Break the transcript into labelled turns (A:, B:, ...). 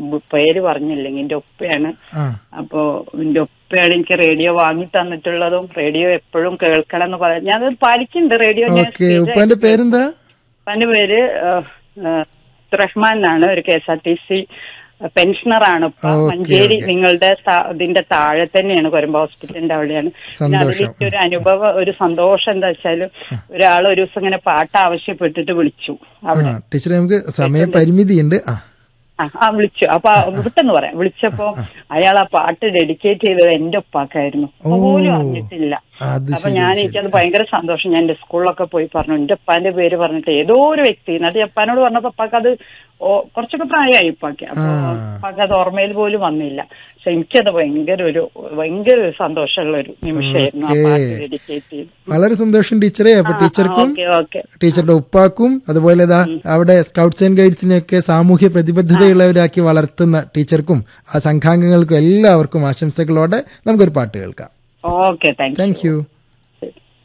A: പേര് പറഞ്ഞില്ലെങ്കിൽ എന്റെ ഉപ്പയാണ്
B: ആ
A: അപ്പോ എന്റെ ഉപ്പയാണ് എനിക്ക് റേഡിയോ വാങ്ങി തന്നിട്ടുള്ളതും റേഡിയോ എപ്പോഴും കേൾക്കണം എന്ന് പറയാം ഞാനത് പാലിക്കുന്നുണ്ട് റേഡിയോ ഞാൻ
B: ഓക്കെ ഉപ്പാന്റെ പേരെന്താ
A: ഉപ്പാന്റെ പേര് ഏഹ്, ഏഹ്, റഹ്മാൻ എന്നാണ് ഒരു K S R T C പെൻഷനറാണ് ഇപ്പൊ
B: ഓക്കേ,
A: മഞ്ചേരി
B: ഓക്കേ.
A: നിങ്ങളുടെ സ്ഥാ- ഇതിന്റെ താഴെ തന്നെയാണ് കൊരമ്പ ഹോസ്പിറ്റലിന്റെ അവിടെയാണ് പിന്നെ
B: സന്തോഷം.
A: അതിലേക്ക് ഒരു അനുഭവം ഒരു സന്തോഷം എന്താ വെച്ചാല് ഒരാൾ ഒരു ദിവസം ഇങ്ങനെ പാട്ട് ആവശ്യപ്പെട്ടിട്ട് വിളിച്ചു
B: ആ
A: അവിടെ
B: ടീച്ചറെ നമുക്ക് സമയപരിമിതിയുണ്ട് ആ
A: ആ, ആ വിളിച്ചു അപ്പൊ ആ വിട്ടെന്ന് പറയാം വിളിച്ചപ്പോ അയാൾ ആ പാട്ട് ഡെഡിക്കേറ്റ് ചെയ്തത് എന്റെ ഉപ്പാക്കായിരുന്നു അപ്പൊ പോലും അറിഞ്ഞിട്ടില്ല
B: അത്
A: അപ്പൊ
B: ശരി,
A: ഞാൻ
B: ശരി.
A: എനിക്കത് ഭയങ്കര സന്തോഷം ഞാൻ എന്റെ സ്കൂളിലൊക്കെ പോയി പറഞ്ഞു എന്റെ ഉപ്പാന്റെ പേര് പറഞ്ഞിട്ട് ഏതോ ഒരു വ്യക്തി എന്നിട്ട് ഞാൻ ഉപ്പാനോട് പറഞ്ഞപ്പോ ഉപ്പാക്ക് അത് ഓ- കുറച്ചൊക്കെ പ്രായമായി ഉപ്പാക്ക് അപ്പൊ
B: ആ.
A: ഉപ്പാക്ക് അത് ഓർമ്മയിൽ പോലും വന്നില്ല പക്ഷെ എനിക്കത് ഭയങ്കര ഒരു ഭയങ്കര ഒരു സന്തോഷമുള്ള ഒരു നിമിഷമായിരുന്നു ആ
B: ഓക്കേ.
A: പാട്ട് ഡെഡിക്കേറ്റ് ചെയ്ത്
B: വളരെ സന്തോഷം ടീച്ചറെ അപ്പൊ ടീച്ചർക്കും
A: ഓക്കെ ഓക്കെ
B: ടീച്ചറുടെ ഉപ്പാക്കും അതുപോലെ ഇതാ അവിടെ സ്കൗട്ട്സ് ആൻഡ് ഗൈഡ്സിനെയൊക്കെ സാമൂഹ്യ പ്രതിബദ്ധതയുള്ളവരാക്കി വളർത്തുന്ന ടീച്ചർക്കും ആ സംഘാംഗങ്ങൾക്കും എല്ലാവർക്കും ആശംസകളോടെ നമുക്കൊരു പാട്ട് കേൾക്കാം
A: okay thank you
B: thank U